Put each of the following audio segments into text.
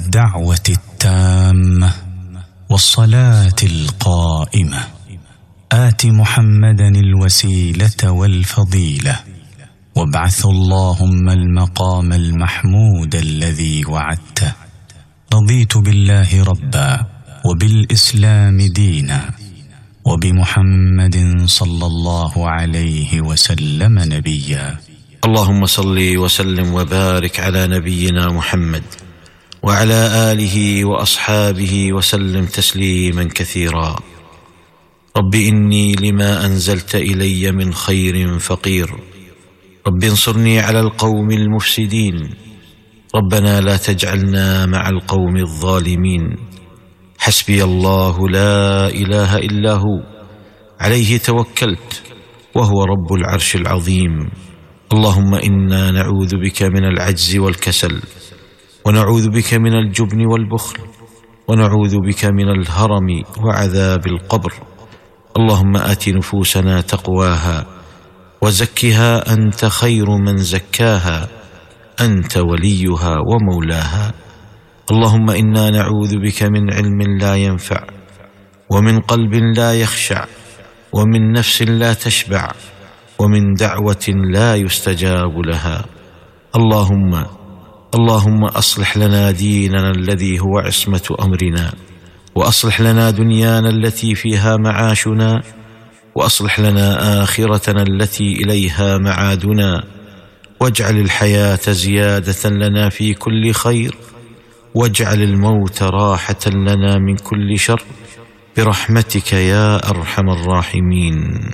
الدعوه التامه والصلاه القائمه ات محمدا الوسيله والفضيله وابعث اللهم المقام المحمود الذي وعدته رضيت بالله ربا وبالاسلام دينا وبمحمد صلى الله عليه وسلم نبيا اللهم صل وسلم وبارك على نبينا محمد وعلى اله واصحابه وسلم تسليما كثيرا رب اني لما انزلت الي من خير فقير رب انصرني على القوم المفسدين ربنا لا تجعلنا مع القوم الظالمين حسبي الله لا اله الا هو عليه توكلت وهو رب العرش العظيم اللهم انا نعوذ بك من العجز والكسل ونعوذ بك من الجبن والبخل ونعوذ بك من الهرم وعذاب القبر اللهم ات نفوسنا تقواها وزكها انت خير من زكاها انت وليها ومولاها اللهم انا نعوذ بك من علم لا ينفع ومن قلب لا يخشع ومن نفس لا تشبع ومن دعوه لا يستجاب لها اللهم اللهم اصلح لنا ديننا الذي هو عصمه امرنا واصلح لنا دنيانا التي فيها معاشنا واصلح لنا اخرتنا التي اليها معادنا واجعل الحياه زياده لنا في كل خير واجعل الموت راحه لنا من كل شر برحمتك يا ارحم الراحمين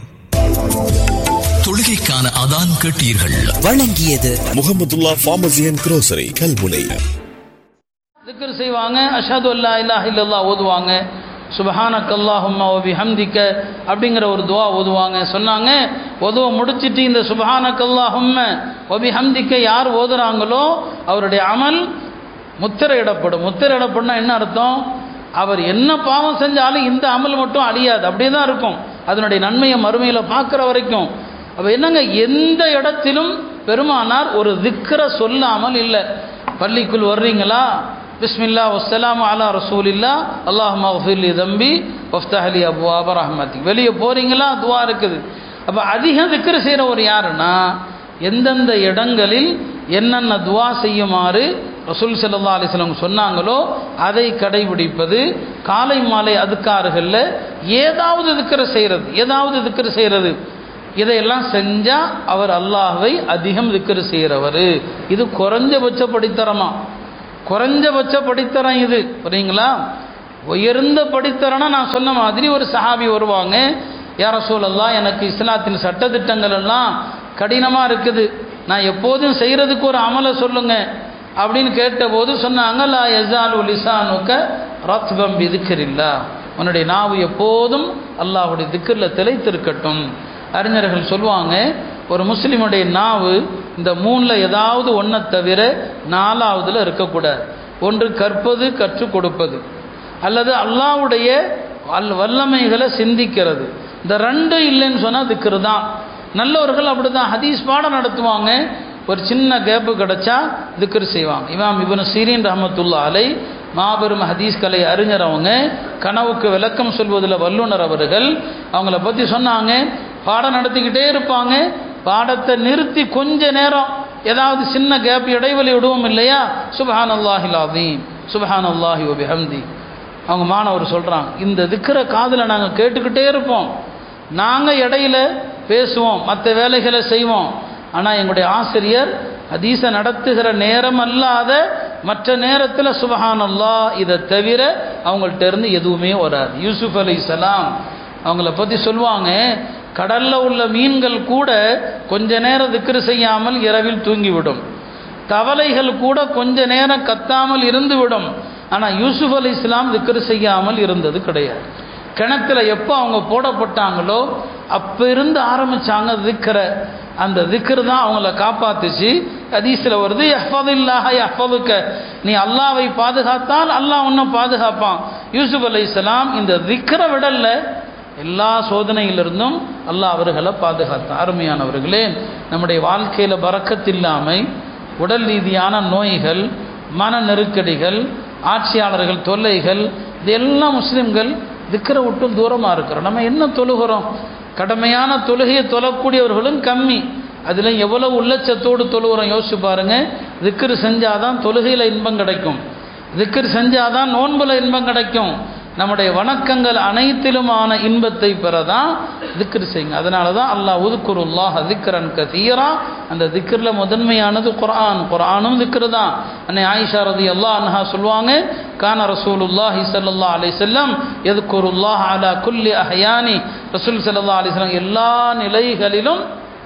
தொழுகைக்கான அதான் கேட்டீர்கள் வழங்கியது Mohamedullah pharmacy and grocery Kalmunai திக்ர் செய்வாங்க அஷது அல்லா இல்லாஹ இல்லல்லா ஓதுவாங்க சுபஹானக் அல்லாஹும்ம வபி ஹம்திக்க அப்படிங்கிற ஒரு துவா ஓதுவாங்க சொன்னாங்க ஓதுவ முடிச்சிட்டு இந்த சுபஹானக் அல்லாஹும்ம வபி ஹம்திக்க யார் ஓதுறாங்களோ அவருடைய அமல் முத்திரையிடப்படும் முத்திரையிடப்படும்னா என்ன அர்த்தம் அவர் என்ன பாவம் செஞ்சாலும் இந்த அமல் மட்டும் அழியாது அப்படியே தான் இருக்கும் அதனுடைய நன்மையை மறுமையில் பார்க்குற வரைக்கும் அப்போ என்னங்க எந்த இடத்திலும் பெருமானார் ஒரு திக்கரை சொல்லாமல் இல்லை பள்ளிக்குள் வர்றீங்களா பிஸ்மில்லா வஸ்ஸலாமு அலா ரசூலில்லா அல்லாஹ் மஃபிர்லி தம்பி வஃப்தஹலி அபுவாப ரஹ்மதி வெளியே போகிறீங்களா துவா இருக்குது அப்போ அதிகம் திக்ரு செய்கிறவர் யாருன்னா எந்தெந்த இடங்களில் என்னென்ன துவா செய்யுமாறு ரசூல் சல்லா அலிஸ்லம் சொன்னாங்களோ அதை கடைபிடிப்பது காலை மாலை அதுக்காறுகளில் ஏதாவது திக்கிற செய்கிறது ஏதாவது திக்கிற செய்கிறது இதையெல்லாம் செஞ்சால் அவர் அல்லாஹ்வை அதிகம் திக்கிற செய்கிறவர் இது குறைஞ்சபட்ச படித்தரமா குறைஞ்சபட்ச படித்தரம் இது புரியுங்களா உயர்ந்த படித்தரனா நான் சொன்ன மாதிரி ஒரு சஹாபி வருவாங்க யார சூழல்லாம் எனக்கு இஸ்லாத்தின் சட்டத்திட்டங்கள் எல்லாம் கடினமாக இருக்குது நான் எப்போதும் செய்கிறதுக்கு ஒரு அமலை சொல்லுங்க அப்படின்னு கேட்டபோது சொன்னாங்க லா எசாலு லிசானுக்க ரத்பம் திக்கரில்லா உன்னுடைய நாவு எப்போதும் அல்லாஹுடைய திக்கரில் திளைத்திருக்கட்டும் அறிஞர்கள் சொல்லுவாங்க ஒரு முஸ்லீமுடைய நாவு இந்த மூணில் ஏதாவது ஒன்றை தவிர நாலாவதுல இருக்கக்கூடாது ஒன்று கற்பது கற்றுக் கொடுப்பது அல்லது அல்லாவுடைய அல் வல்லமைகளை சிந்திக்கிறது இந்த ரெண்டு இல்லைன்னு சொன்னால் திக்ரு தான் நல்லவர்கள் அப்படி தான் ஹதீஸ் பாடம் நடத்துவாங்க ஒரு சின்ன கேப்பு கிடைச்சா திக்ரு செய்வாங்க இமாம் இவனு சீரின் ரஹமத்துல்லா அலை மாபெரும் ஹதீஸ் கலை அறிஞர் அவங்க கனவுக்கு விளக்கம் சொல்வதில் வல்லுனர் அவர்கள் அவங்கள பற்றி சொன்னாங்க பாடம் நடத்திக்கிட்டே இருப்பாங்க பாடத்தை நிறுத்தி கொஞ்ச நேரம் ஏதாவது சின்ன கேப் இடைவெளி விடுவோம் இல்லையா சுபஹான் அல்லாஹில் அதீம் சுபஹான் அல்லாஹி ஒபி ஹம்தி அவங்க மாணவர் சொல்கிறாங்க இந்த திக்கிற காதில் நாங்கள் கேட்டுக்கிட்டே இருப்போம் நாங்கள் இடையில பேசுவோம் மற்ற வேலைகளை செய்வோம் ஆனால் எங்களுடைய ஆசிரியர் ஹதீஸை நடத்துகிற நேரம் அல்லாத மற்ற நேரத்தில் சுபஹான் அல்லா இதை தவிர அவங்கள்ட்ட இருந்து எதுவுமே வராது யூசுஃப் அலி சலாம் அவங்கள பற்றி சொல்லுவாங்க கடலில் உள்ள மீன்கள் கூட கொஞ்ச நேரம் திக்ரு செய்யாமல் இரவில் தூங்கிவிடும் தவளைகள் கூட கொஞ்ச நேரம் கத்தாமல் இருந்துவிடும் ஆனால் யூசுஃப் அலி இஸ்லாம் திக்ரு செய்யாமல் இருந்தது கிடையாது கிணத்துல எப்போ அவங்க போடப்பட்டாங்களோ அப்போ இருந்து ஆரம்பித்தாங்க திக்கிற அந்த திக்ரு தான் அவங்கள காப்பாத்துச்சு ஹதீஸில் வருது எஃபதில்லாஹ எஃபதுக்க நீ அல்லாவை பாதுகாத்தால் அல்லாஹ் உன்னை பாதுகாப்பான் யூசுப் அலி இஸ்லாம் இந்த திக்ரை விடல எல்லா சோதனையிலிருந்தும் அல்லாஹ் அவர்களை பாதுகாத்தான் அருமையானவர்களே நம்முடைய வாழ்க்கையில் பறக்கத்தில்லாமை உடல் ரீதியான நோய்கள் மன நெருக்கடிகள் ஆட்சியாளர்கள் தொல்லைகள் இதெல்லாம் முஸ்லீம்கள் திக்கரை விட்டும் தூரமாக இருக்கிறோம் நம்ம என்ன தொழுகிறோம் கடமையான தொழுகையை தொழக்கூடியவர்களும் கம்மி அதில் எவ்வளவு உள்ளச்சத்தோடு தொழுகிறோம் யோசிச்சு பாருங்க திக்ரு செஞ்சாதான் தொழுகையில் இன்பம் கிடைக்கும் திக்ர் செஞ்சாதான் நோன்புல இன்பம் கிடைக்கும் நம்முடைய வணக்கங்கள் அனைத்திலுமான இன்பத்தை பெறதான் திக்ர் செய்யுங்க அதனால தான் அல்லாஹ் உதுக்குருல்லாஹ் திக்ரன் கதீரா அந்த திக்ரில் முதன்மையானது குர்ஆன் குர்ஆனும் திக்ரு தான் அன்னை ஆயிஷா ரதி அல்லாஹ் அன்ஹா சொல்லுவாங்க கான ரசூலுல்லாஹி ஸல்லல்லாஹு அலைஹி வஸல்லம் யذ்குருல்லாஹ் அலா குல்லி அஹ்யானி ரசூல் ஸல்லல்லாஹு அலைஹி வஸல்லம் எல்லா நிலைகளிலும்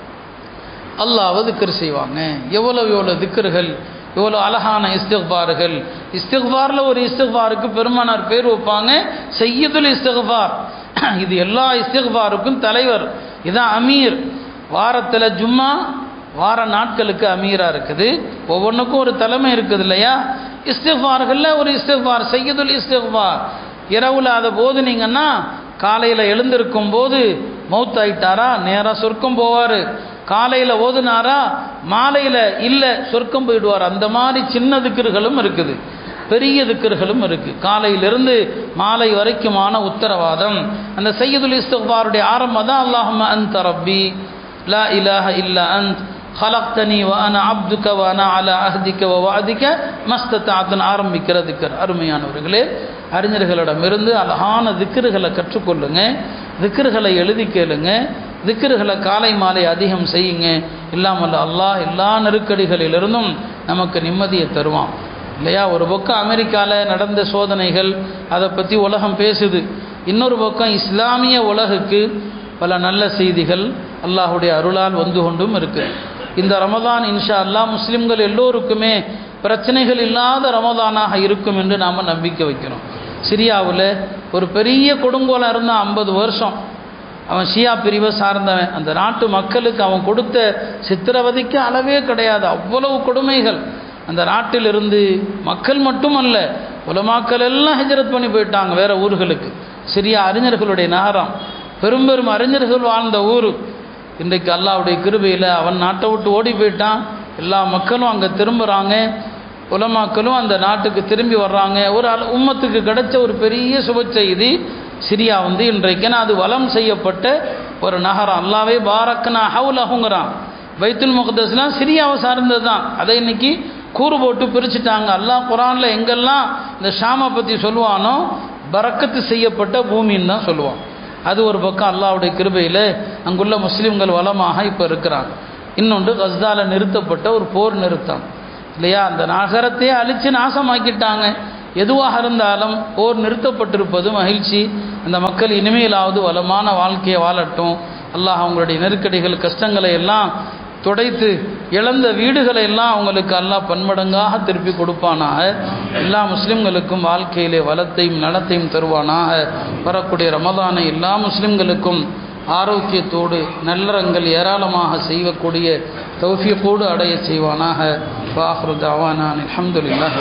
அல்லாஹ் திக்ர் செய்வாங்க எவ்வளவு எவ்வளவு திக்ருகள் எவ்வளோ அழகான இஸ்திக்பார்கள் இஸ்திக்பாரில் ஒரு இஸ்திக்பாருக்கு பெருமானார் பேர் வைப்பாங்க செய்யதுல் இஸ்திக்பார் இது எல்லா இஸ்திக்பாருக்கும் தலைவர் இதான் அமீர் வாரத்தில் ஜும்மா வார நாட்களுக்கு அமீராக இருக்குது ஒவ்வொன்றுக்கும் ஒரு தலைமை இருக்குது இல்லையா இஸ்திக்பார்களில் ஒரு இஸ்திக்பார் செய்யதுல் இஸ்திக்பார் இரவில் அதை போதுனீங்கன்னா காலையில் எழுந்திருக்கும் போது மௌத்தாயிட்டாரா நேராக சொர்க்கம் போவார் காலையில் ஓதுனாரா மாலையில் இல்லை சொர்க்கம் போயிடுவார் அந்த மாதிரி சின்ன திக்கர்களும் இருக்குது பெரிய திக்கர்களும் இருக்குது காலையிலிருந்து மாலை வரைக்குமான உத்தரவாதம் அந்த சையதுல் இஸ்திக்பாருடைய ஆரம்பம் தான் அல்லாஹும்ம அன்த ரப்பி லா இலாஹ இல்லா அந்த் خلقتني وانا عبدك وانا على عهدك ووعدك ما استطعت ஆரம்பிக்கிற திக்கர் அருமையானவர்களே அறிஞர்களிடமிருந்து அழகான திக்கர்களை கற்றுக்கொள்ளுங்க திக்கர்களை எழுதி கேளுங்க திக்கர்களை காலை மாலை அதிகம் செய்யுங்க இல்லாமல் அல்லாஹ் எல்லா நெருக்கடிகளிலிருந்தும் நமக்கு நிம்மதியை தருவான் இல்லையா ஒரு பக்கம் அமெரிக்காவில் நடந்த சோதனைகள் அதை பற்றி உலகம் பேசுது இன்னொரு பக்கம் இஸ்லாமிய உலகுக்கு பல நல்ல செய்திகள் அல்லாஹுடைய அருளால் வந்து கொண்டும் இருக்கு இந்த ரமதான் இன்ஷா அல்லா முஸ்லிம்கள் எல்லோருக்குமே பிரச்சனைகள் இல்லாத ரமதானாக இருக்கும் என்று நாம் நம்பிக்கை வைக்கிறோம் சிரியாவில் ஒரு பெரிய கொடுங்கோலம் இருந்தான் ஐம்பது வருஷம் அவன் ஷியா பிரிவை சார்ந்தவன் அந்த நாட்டு மக்களுக்கு அவன் கொடுத்த சித்திரவதைக்கு அளவே கிடையாது அவ்வளவு கொடுமைகள் அந்த நாட்டிலிருந்து மக்கள் மட்டுமல்ல உலமாக்கள் எல்லாம் ஹிஜரத் பண்ணி போயிட்டாங்க வேற ஊர்களுக்கு சிரியா அறிஞர்களுடைய நகரம் பெரும் பெரும் அறிஞர்கள் வாழ்ந்த ஊர் இன்றைக்கு அல்லாவுடைய கிருபையில் அவன் நாட்டை விட்டு ஓடி போயிட்டான் எல்லா மக்களும் அங்கே திரும்புகிறாங்க உலமாக்களும் அந்த நாட்டுக்கு திரும்பி வர்றாங்க ஒரு அல் உம்மத்துக்கு கிடைச்ச ஒரு பெரிய சுப செய்தி சிரியா வந்து இன்றைக்கு அது வலம் செய்யப்பட்ட ஒரு நகரம் அல்லாவே பாரக்கனா ஹவுலஹுங்கிறான் பைத்துல் முகதஸ்லாம் சிரியாவை சார்ந்தது தான் அதை இன்னைக்கு கூறு போட்டு பிரிச்சுட்டாங்க அல்லாஹ் குரானில் எங்கெல்லாம் இந்த ஷாமை பற்றி சொல்லுவானோ பறக்கத்து செய்யப்பட்ட பூமின்னு தான் சொல்லுவான் அது ஒரு பக்கம் அல்லாவுடைய கிருபையில் அங்குள்ள முஸ்லீம்கள் வளமாக இப்போ இருக்கிறாங்க இன்னொன்று கஸ்தால நிறுத்தப்பட்ட ஒரு போர் நிறுத்தம் இல்லையா அந்த நகரத்தையே அழித்து நாசமாக்கிட்டாங்க எதுவாக இருந்தாலும் போர் நிறுத்தப்பட்டிருப்பது மகிழ்ச்சி அந்த மக்கள் இனிமேலாவது வளமான வாழ்க்கையை வாழட்டும் அல்லாஹ் அவங்களுடைய நெருக்கடிகள் கஷ்டங்களை எல்லாம் துடைத்து இழந்த வீடுகளை எல்லாம் அவங்களுக்கு அல்லாஹ் பன்மடங்காக திருப்பி கொடுப்பானாக எல்லா முஸ்லிம்களுக்கும் வாழ்க்கையிலே வளத்தையும் நலத்தையும் தருவானாக வரக்கூடிய ரமதானை எல்லா முஸ்லிம்களுக்கும் ஆரோக்கியத்தோடு நல்லறங்கள் ஏராளமாக செய்யக்கூடிய தௌஃபியக்கோடு அடைய செய்வானாக வாஹ்ரு தாவானான் அல்ஹம்துலில்லாஹ்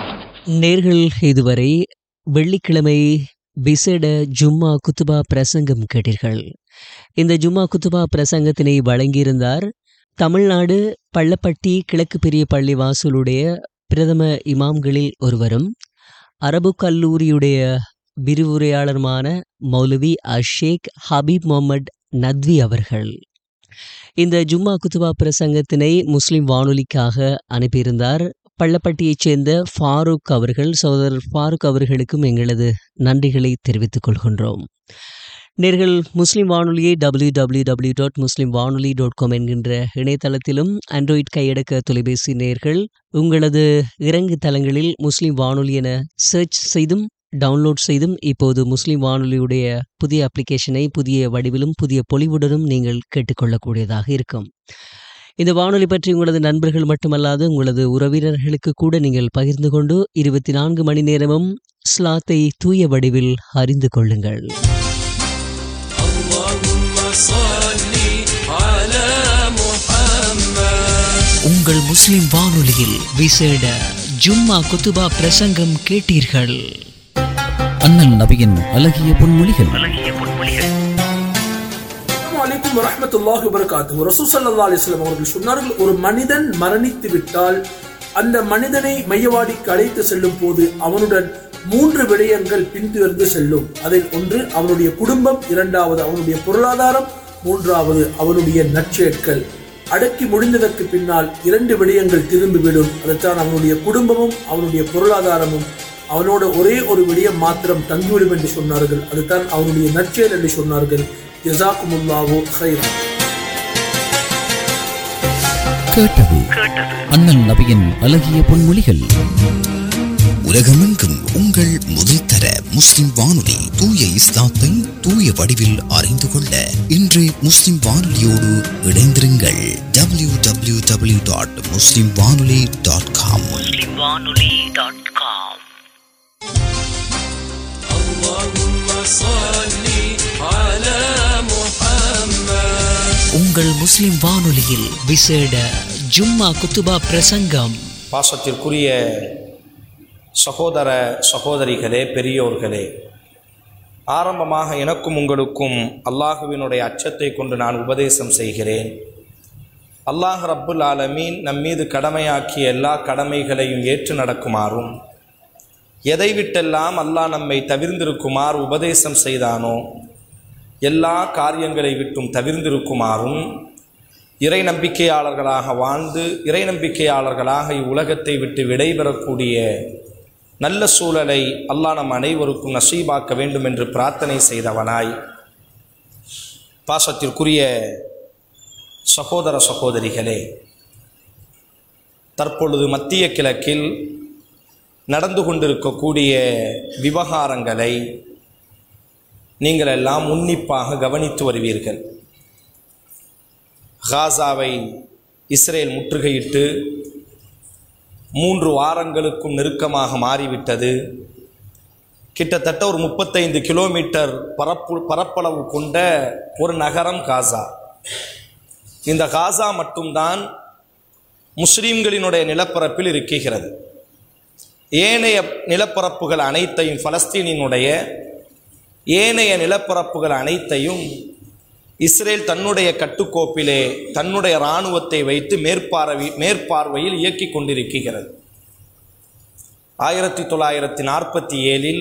நேர்கள் இதுவரை வெள்ளிக்கிழமை விசேட ஜும்மா குத்துபா பிரசங்கம் கேட்டீர்கள் இந்த ஜும்மா குத்துபா பிரசங்கத்தினை வழங்கியிருந்தார் தமிழ்நாடு பள்ளப்பட்டி கிழக்கு பெரிய பள்ளி வாசலுடைய பிரதம இமாம்களில் ஒருவரும் அரபு கல்லூரியுடைய விரிவுரையாளருமான மௌலவி அஷேக் ஹபீப் முகமது நத்வி அவர்கள் இந்த ஜும்மா குத்துபா பிரசங்கத்தினை முஸ்லிம் வானொலிக்காக அனுப்பியிருந்தார் பள்ளப்பட்டியைச் சேர்ந்த ஃபாரூக் அவர்கள் சகோதரர் ஃபாரூக் அவர்களுக்கும் எங்களது நன்றிகளை தெரிவித்துக் கொள்கின்றோம் நேர்கள் முஸ்லிம் வானொலியை W W W dot Muslim Vanoli dot com என்கின்ற இணையதளத்திலும் ஆண்ட்ராய்ட் கையடக்க தொலைபேசி நேர்கள் உங்களது இறங்கு தளங்களில் முஸ்லிம் வானொலி என சர்ச் செய்தும் டவுன்லோட் செய்தும் இப்போது முஸ்லிம் வானொலியுடைய புதிய அப்ளிகேஷனை புதிய வடிவிலும் புதிய பொலிவுடனும் நீங்கள் கேட்டுக்கொள்ளக்கூடியதாக இருக்கும் இந்த வானொலி பற்றி உங்களது நண்பர்கள் மட்டுமல்லாது உங்களது உறவினர்களுக்கு கூட நீங்கள் பகிர்ந்து கொண்டு இருபத்தி நான்கு மணி நேரமும் ஸ்லாத்தை தூய வடிவில் அறிந்து கொள்ளுங்கள் உங்கள் முஸ்லிம் வானொலியில் விசேட ஜும்மா குத்துபா பிரசங்கம் கேட்டீர்கள் அண்ணல் நபியின் அழகிய பொன்மொழிகள் அலைக்கும் வரஹ்மத்துல்லாஹி வபரகாத்துஹு ரசூல் ஸல்லல்லாஹு அலைஹி வஸல்லம் அவர்கள் சொன்னார்கள் ஒரு மனிதன் மரணித்து விட்டால் அந்த மனிதனை மையவாடிக்கு அழைத்து செல்லும் போது அவனுடன் மூன்று விடயங்கள் பின்துயர்ந்து செல்லும் அதில் ஒன்று அவனுடைய குடும்பம் இரண்டாவது அவனுடைய பொருளாதாரம் மூன்றாவது அவனுடைய நற்செயற்கள் அடக்கி முடிந்ததற்கு பின்னால் இரண்டு விடயங்கள் திரும்பிவிடும் அதைத்தான் அவனுடைய குடும்பமும் அவனுடைய பொருளாதாரமும் அவனோட ஒரே ஒரு விடயம் மாத்திரம் தங்கிவிடும் என்று சொன்னார்கள் அதுதான் அவனுடைய நற்செயல் என்று சொன்னார்கள் ஜசாக்குமுல்லாவோ ஹைரா கேட்டது அண்ணல் நபியின் அழகிய பொன்மொழிகள் உலகமெங்கும் உங்கள் முதல் தர முஸ்லிம் வானொலி தூய இஸ்லாத்தை தூய வடிவில் அறிந்து கொள்ள இன்று முஸ்லிம் வானொலியோடு இணைந்திருங்கள் W W W dot Muslim Vanoli dot com உங்கள் முஸ்லிம் வானொலியில் விசேட ஜும்மா குத்துபா பிரசங்கம் பாசத்திற்குரிய சகோதர சகோதரிகளே பெரியோர்களே ஆரம்பமாக எனக்கும் உங்களுக்கும் அல்லாஹுவினுடைய அச்சத்தை கொண்டு நான் உபதேசம் செய்கிறேன் அல்லாஹ் ரப்புல் ஆலமீன் நம் மீது கடமையாக்கிய எல்லா கடமைகளையும் ஏற்று நடக்குமாறும் எதை விட்டெல்லாம் அல்லாஹ் நம்மை தவிர்ந்திருக்குமாறு உபதேசம் செய்தானோ எல்லா காரியங்களை விட்டும் தவிர்ந்திருக்குமாறும் இறை நம்பிக்கையாளர்களாக வாழ்ந்து இறை நம்பிக்கையாளர்களாக இவ்வுலகத்தை விட்டு விடைபெறக்கூடிய நல்ல சூழலை அல்லாஹ் நம் அனைவருக்கும் நசீபாக்க வேண்டும் என்று பிரார்த்தனை செய்தவனாய் பாசத்திற்குரிய சகோதர சகோதரிகளே தற்பொழுது மத்திய கிழக்கில் நடந்து கொண்டிருக்கக்கூடிய விவகாரங்களை நீங்கள் எல்லாம் உன்னிப்பாக கவனித்து வருவீர்கள் காசாவை இஸ்ரேல் முற்றுகையிட்டு மூன்று வாரங்களுக்கும் நெருக்கமாக மாறிவிட்டது கிட்டத்தட்ட ஒரு முப்பத்தைந்து கிலோமீட்டர் பரப்பு பரப்பளவு கொண்ட ஒரு நகரம் காசா இந்த காசா மட்டும்தான் முஸ்லீம்களினுடைய நிலப்பரப்பில் இருக்கிறது ஏனைய நிலப்பரப்புகள் அனைத்தையும் பலஸ்தீனினுடைய ஏனைய நிலப்பரப்புகள் அனைத்தையும் இஸ்ரேல் தன்னுடைய கட்டுக்கோப்பிலே தன்னுடைய இராணுவத்தை வைத்து மேற்பார்வை மேற்பார்வையில் இயக்கிக் கொண்டிருக்கிறது ஆயிரத்தி தொள்ளாயிரத்தி நாற்பத்தி ஏழில்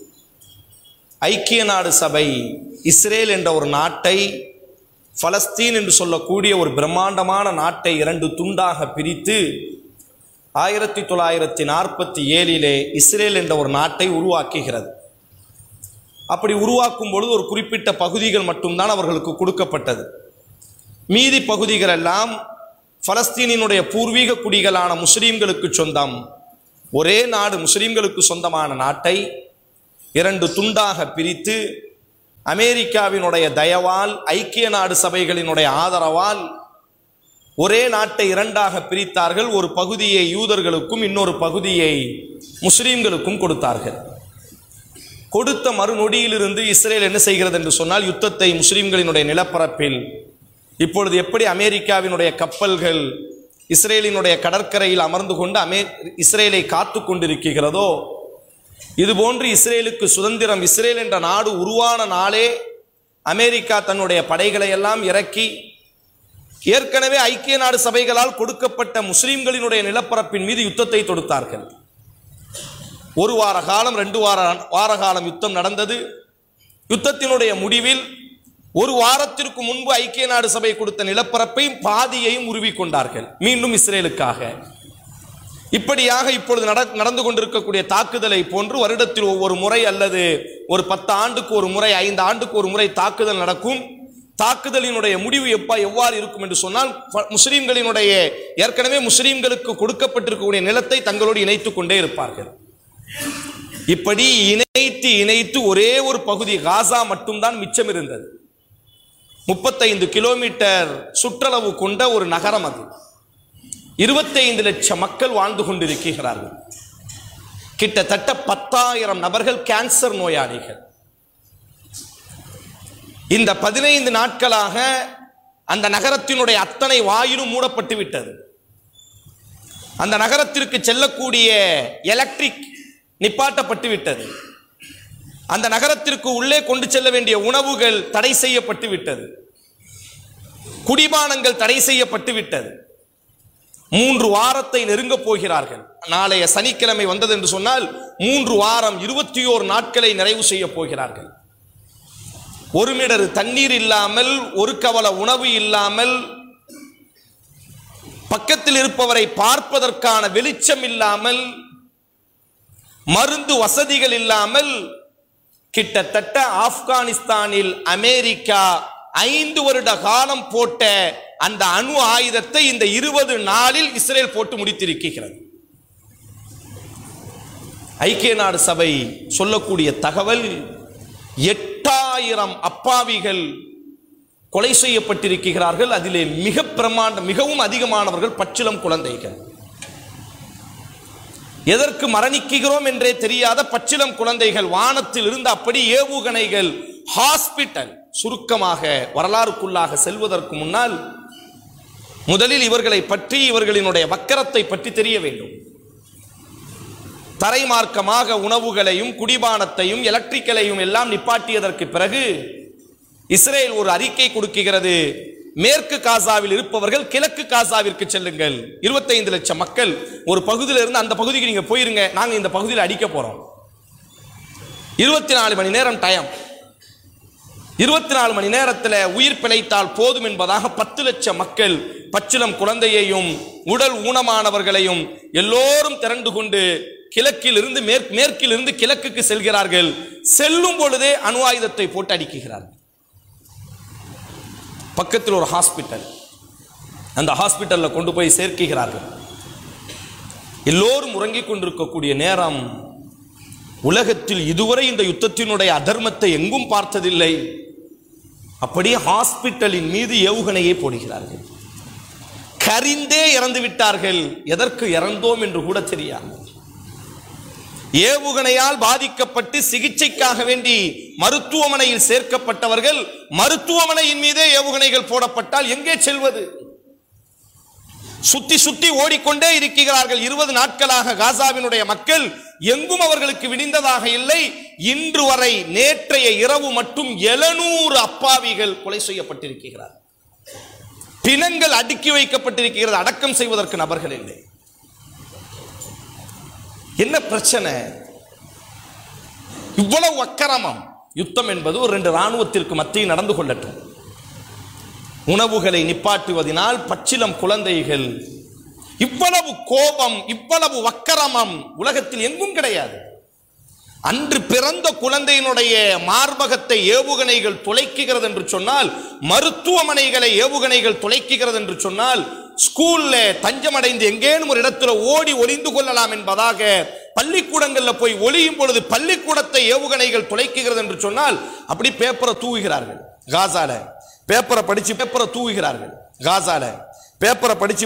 ஐக்கிய நாடு சபை இஸ்ரேல் என்ற ஒரு நாட்டை பலஸ்தீன் என்று சொல்லக்கூடிய ஒரு பிரம்மாண்டமான நாட்டை இரண்டு துண்டாக பிரித்து ஆயிரத்தி தொள்ளாயிரத்தி நாற்பத்தி ஏழிலே இஸ்ரேல் என்ற ஒரு நாட்டை உருவாக்குகிறது அப்படி உருவாக்கும் பொழுது ஒரு குறிப்பிட்ட பகுதிகள் மட்டும்தான் அவர்களுக்கு கொடுக்கப்பட்டது மீதி பகுதிகள் எல்லாம் பலஸ்தீனினுடைய பூர்வீக குடிகளான முஸ்லீம்களுக்கு சொந்தம் ஒரே நாடு முஸ்லீம்களுக்கு சொந்தமான நாட்டை இரண்டு துண்டாக பிரித்து அமெரிக்காவினுடைய தயவால் ஐக்கிய நாடு சபைகளினுடைய ஆதரவால் ஒரே நாட்டை இரண்டாக பிரித்தார்கள் ஒரு பகுதியை யூதர்களுக்கும் இன்னொரு பகுதியை முஸ்லீம்களுக்கும் கொடுத்தார்கள் கொடுத்த மறுநொடியிலிருந்து இஸ்ரேல் என்ன செய்கிறது என்று சொன்னால் யுத்தத்தை முஸ்லிம்களினுடைய நிலப்பரப்பில் இப்பொழுது எப்படி அமெரிக்காவினுடைய கப்பல்கள் இஸ்ரேலினுடைய கடற்கரையில் அமர்ந்து கொண்டு அமே இஸ்ரேலை காத்து கொண்டிருக்கிறதோ இதுபோன்று இஸ்ரேலுக்கு சுதந்திரம் இஸ்ரேல் என்ற நாடு உருவான நாளே அமெரிக்கா தன்னுடைய படைகளை எல்லாம் இறக்கி ஏற்கனவே ஐக்கிய நாடு சபைகளால் கொடுக்கப்பட்ட முஸ்லிம்களினுடைய நிலப்பரப்பின் மீது யுத்தத்தை தொடுத்தார்கள் ஒரு வார காலம் ரெண்டு வார வார காலம் யுத்தம் நடந்தது யுத்தத்தினுடைய முடிவில் ஒரு வாரத்திற்கு முன்பு ஐக்கிய நாடு சபை கொடுத்த நிலப்பரப்பையும் பாதியையும் உருவி கொண்டார்கள் மீண்டும் இஸ்ரேலுக்காக இப்படியாக இப்பொழுது நட நடந்து கொண்டிருக்கக்கூடிய தாக்குதலை போன்று வருடத்தில் ஒவ்வொரு முறை அல்லது ஒரு பத்து ஆண்டுக்கு ஒரு முறை ஐந்து ஆண்டுக்கு ஒரு முறை தாக்குதல் நடக்கும் தாக்குதலினுடைய முடிவு எப்ப எவ்வாறு இருக்கும் என்று சொன்னால் ப- முஸ்லிம்களினுடைய ஏற்கனவே முஸ்லிம்களுக்கு கொடுக்கப்பட்டிருக்கக்கூடிய நிலத்தை தங்களோடு இணைத்துக் கொண்டே இருப்பார்கள் இப்படி இணைத்து இணைத்து ஒரே ஒரு பகுதி காசா மட்டும்தான் மிச்சம் இருந்தது முப்பத்தைந்து கிலோமீட்டர் சுற்றளவு கொண்ட ஒரு நகரம் அது இருபத்தைந்து லட்சம் மக்கள் வாழ்ந்து கொண்டிருக்கிறார்கள் கிட்டத்தட்ட பத்தாயிரம் நபர்கள் கேன்சர் நோயாளிகள் இந்த பதினைந்து நாட்களாக அந்த நகரத்தினுடைய அத்தனை வாயிலும் மூடப்பட்டு விட்டது அந்த நகரத்திற்கு செல்லக்கூடிய எலக்ட்ரிக் நிப்பாட்டப்பட்டு விட்டது அந்த நகரத்திற்கு உள்ளே கொண்டு செல்ல வேண்டிய உணவுகள் தடை செய்யப்பட்டு விட்டது குடிபானங்கள் தடை செய்யப்பட்டு விட்டது மூன்று வாரத்தை நெருங்கப் போகிறார்கள் நாளைய சனிக்கிழமை வந்தது என்று சொன்னால் மூன்று வாரம் இருபத்தி ஓரு நாட்களை நிறைவு செய்ய போகிறார்கள் ஒரு மிடரு தண்ணீர் இல்லாமல் ஒரு கவல உணவு இல்லாமல் பக்கத்தில் இருப்பவரை பார்ப்பதற்கான வெளிச்சம் இல்லாமல் மருந்து வசதிகள் இல்லாமல் கிட்டத்தட்ட ஆப்கானிஸ்தானில் அமெரிக்கா ஐந்து வருட காலம் போட்ட அந்த அணு ஆயுதத்தை இந்த இருபது நாளில் இஸ்ரேல் போட்டு முடித்திருக்கிறது ஐக்கிய நாடு சபை சொல்லக்கூடிய தகவல் எட்டாயிரம் அப்பாவிகள் கொலை செய்யப்பட்டிருக்கிறார்கள் அதிலே மிக பிரமாண்ட மிகவும் அதிகமானவர்கள் பச்சிலம் குழந்தைகள் எதற்கு மரணிக்கிறோம் என்றே தெரியாத பச்சிலம் குழந்தைகள் வானத்தில் இருந்து அப்படி ஏவுகணைகள் ஹாஸ்பிட்டல் சுருக்கமாக வரலாறுக்குள்ளாக செல்வதற்கு முன்னால் முதலில் இவர்களை பற்றி இவர்களினுடைய வக்கரத்தை பற்றி தெரிய வேண்டும் தரைமார்க்கமாக உணவுகளையும் குடிபானத்தையும் எலக்ட்ரிக்கலையும் எல்லாம் நிப்பாட்டியதற்கு பிறகு இஸ்ரேல் ஒரு அறிக்கை கொடுக்கிறது மேற்கு காசாவில் இருப்பவர்கள் கிழக்கு காசாவிற்கு செல்லுங்கள் 25 லட்சம் மக்கள் ஒரு பகுதியில் இருந்து அந்த பகுதிக்கு நீங்க போயிருங்க நாங்க இந்த பகுதியில் அடிக்க போறோம் இருபத்தி நாலு மணி நேரம் டைம் இருபத்தி நாலு மணி நேரத்தில் உயிர் பிழைத்தால் போதும் என்பதாக பத்து லட்சம் மக்கள் பச்சிலம் குழந்தையையும் உடல் ஊனமானவர்களையும் எல்லோரும் திரண்டு கொண்டு கிழக்கில் இருந்து மேற்கு மேற்கில் இருந்து கிழக்குக்கு செல்கிறார்கள் செல்லும் பொழுதே அணு ஆயுதத்தை போட்டு அடிக்குகிறார்கள் பக்கத்தில் ஒரு ஹாஸ்பிட்டல் அந்த ஹாஸ்பிட்டல்ல கொண்டு போய் சேர்க்கிறார்கள் எல்லோரும் உறங்கிக் கொண்டிருக்கக்கூடிய நேரம் உலகத்தில் இதுவரை இந்த யுத்தத்தினுடைய அதர்மத்தை எங்கும் பார்த்ததில்லை அப்படியே ஹாஸ்பிட்டலின் மீது ஏவுகணையை போடுகிறார்கள் கரிந்தே இறந்து விட்டார்கள் எதற்கு இறந்தோம் என்று கூட தெரியாது ஏவுகணையால் பாதிக்கப்பட்டு சிகிச்சைக்காக வேண்டி மருத்துவமனையில் சேர்க்கப்பட்டவர்கள் மருத்துவமனையின் மீதே ஏவுகணைகள் போடப்பட்டால் எங்கே செல்வது சுத்தி சுத்தி ஓடிக்கொண்டே இருக்கிறார்கள் இருபது நாட்களாக காசாவினுடைய மக்கள் எங்கும் அவர்களுக்கு விடிந்ததாக இல்லை இன்று வரை நேற்றைய இரவு மட்டும் எழுநூறு அப்பாவிகள் கொலை செய்யப்பட்டிருக்கிறார் பிணங்கள் அடுக்கி வைக்கப்பட்டிருக்கிறது அடக்கம் செய்வதற்கு நபர்கள் இல்லை என்ன பிரச்சனை இவ்வளவு அக்கிரமம் யுத்தம் என்பது ஒரு ரெண்டு ராணுவத்திற்கு மத்தியில் நடந்து கொள்ளட்டும் உணவுகளை நிப்பாட்டுவதனால் பச்சிலம் குழந்தைகள் இவ்வளவு கோபம் இவ்வளவு வக்கரமம் உலகத்தில் எங்கும் கிடையாது அன்று பிறந்த குழந்தையினுடைய மார்பகத்தை ஏவுகணைகள் துளைக்குகிறது என்று சொன்னால் மருத்துவமனைகளை ஏவுகணைகள் துளைக்குகிறது என்று சொன்னால் ஸ்கூல்ல தஞ்சமடைந்து எங்கேனும் ஒரு இடத்துல ஓடி ஒளிந்து கொள்ளலாம் என்பதாக பள்ளிக்கூடங்கள்ல போய் ஒளியும் பொழுது பள்ளிக்கூடத்தை ஏவுகணைகள் துளைக்குகிறது என்று சொன்னால் அப்படி பேப்பரை தூவுகிறார்கள் காசால பேப்பரை படிச்சு பேப்பரை தூவுகிறார்கள் காசால பேப்பரை படிச்சு